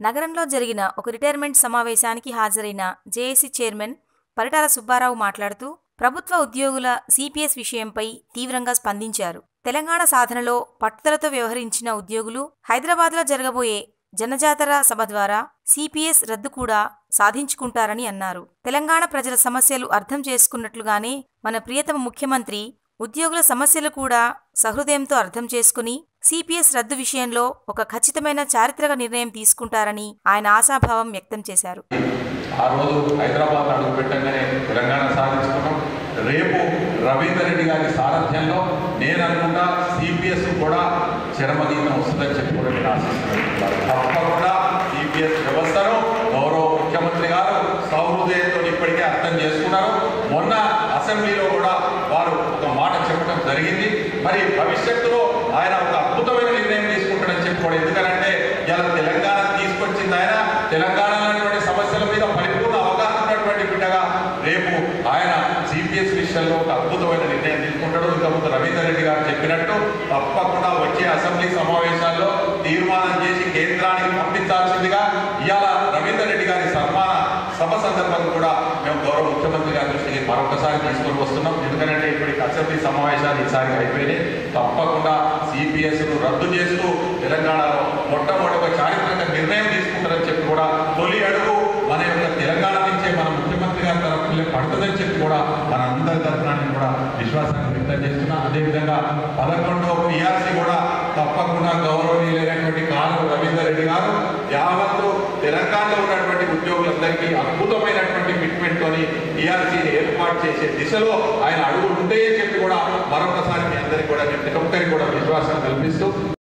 నగరంలో జరిగిన ఒక రిటైర్మెంట్ సమావేశానికి హాజరైన జేఏసీ చైర్మన్ పరిటాల సుబ్బారావు మాట్లాడుతూ ప్రభుత్వ ఉద్యోగుల సిపిఎస్ విషయంపై తీవ్రంగా స్పందించారు తెలంగాణ సాధనలో పట్టుదలతో వ్యవహరించిన ఉద్యోగులు హైదరాబాద్లో జరగబోయే జనజాతర సభ ద్వారా సిపిఎస్ రద్దు కూడా సాధించుకుంటారని అన్నారు తెలంగాణ ప్రజల సమస్యలు అర్థం చేసుకున్నట్లుగానే మన ప్రియతమ ముఖ్యమంత్రి ఉద్యోగుల సమస్యలు కూడా సహృదయంతో అర్థం చేసుకుని సిపిఎస్ రద్దు విషయంలో ఒక ఖచ్చితమైన చారిత్రక నిర్ణయం తీసుకుంటారని ఆయన ఆశాభావం వ్యక్తం చేశారు ఆ రోజు హైదరాబాద్ అడుగు పెట్టగానే తెలంగాణ సాధించుకున్నాం రేపు రవీందర్ రెడ్డి గారి సారథ్యంలో నేను అనుకుంటా సిపిఎస్ కూడా చరమగీతం వస్తుందని చెప్పి కూడా నేను ఆశిస్తున్నాను తప్పకుండా సిపిఎస్ వ్యవస్థను గౌరవ ముఖ్యమంత్రి గారు సౌహృదయంతో ఇప్పటికే అర్థం చేసుకున్నారు మొన్న అసెంబ్లీలో కూడా వారు ఒక మాట చెప్పడం జరిగింది మరి భవిష్యత్తులో ఆయన ఒక అద్భుతమైన నిర్ణయం తీసుకుంటాడని చెప్పుకోవడం ఎందుకంటే ఇలా తెలంగాణ తీసుకొచ్చింది ఆయన తెలంగాణలో ఉన్నటువంటి సమస్యల మీద పరిపూర్ణ అవగాహన ఉన్నటువంటి బిడ్డగా రేపు ఆయన సిపిఎస్ విషయంలో ఒక అద్భుతమైన నిర్ణయం తీసుకుంటాడు ఇంతకుముందు రవీందర్ రెడ్డి గారు చెప్పినట్టు తప్పకుండా వచ్చే అసెంబ్లీ సమావేశాల్లో తీర్మానం చేసి కేంద్రానికి పంపించాల్సిందిగా ఇవాళ రవీందర్ రెడ్డి గారి సన్మాన సభ సందర్భంగా కూడా మేము గౌరవ ముఖ్యమంత్రి గారి దృష్టికి మరొకసారి తీసుకొని వస్తున్నాం ఎందుకంటే ఇప్పటికి అసెంబ్లీ సమావేశాలు ఈసారి అయిపోయినాయి తప్పకుండా సిపిఎస్ను రద్దు చేస్తూ తెలంగాణలో మొట్టమొదటి ఒక చారిత్రక నిర్ణయం తీసుకుంటారని చెప్పి కూడా తొలి అడుగు మన యొక్క తెలంగాణ నుంచే మన ముఖ్యమంత్రి గారి తరఫులే పడుతుందని చెప్పి కూడా మన అందరి తరఫున నేను కూడా విశ్వాసాన్ని వ్యక్తం చేస్తున్నా అదేవిధంగా పదకొండవ పిఆర్సీ కూడా తప్పకుండా గౌరవనీయులైనటువంటి కారు రవీందర్ రెడ్డి గారు యావత్తు తెలంగాణలో ఉన్నటువంటి ఉద్యోగులందరికీ అద్భుతమైనటువంటి ఫిట్మెంట్ తోని పిఆర్సీని ఏర్పాటు చేసే దిశలో ఆయన అడుగులు ఉంటాయని చెప్పి కూడా మరొకసారి మీ అందరికీ కూడా నేను ఒక్కరికి కూడా విశ్వాసం కల్పిస్తూ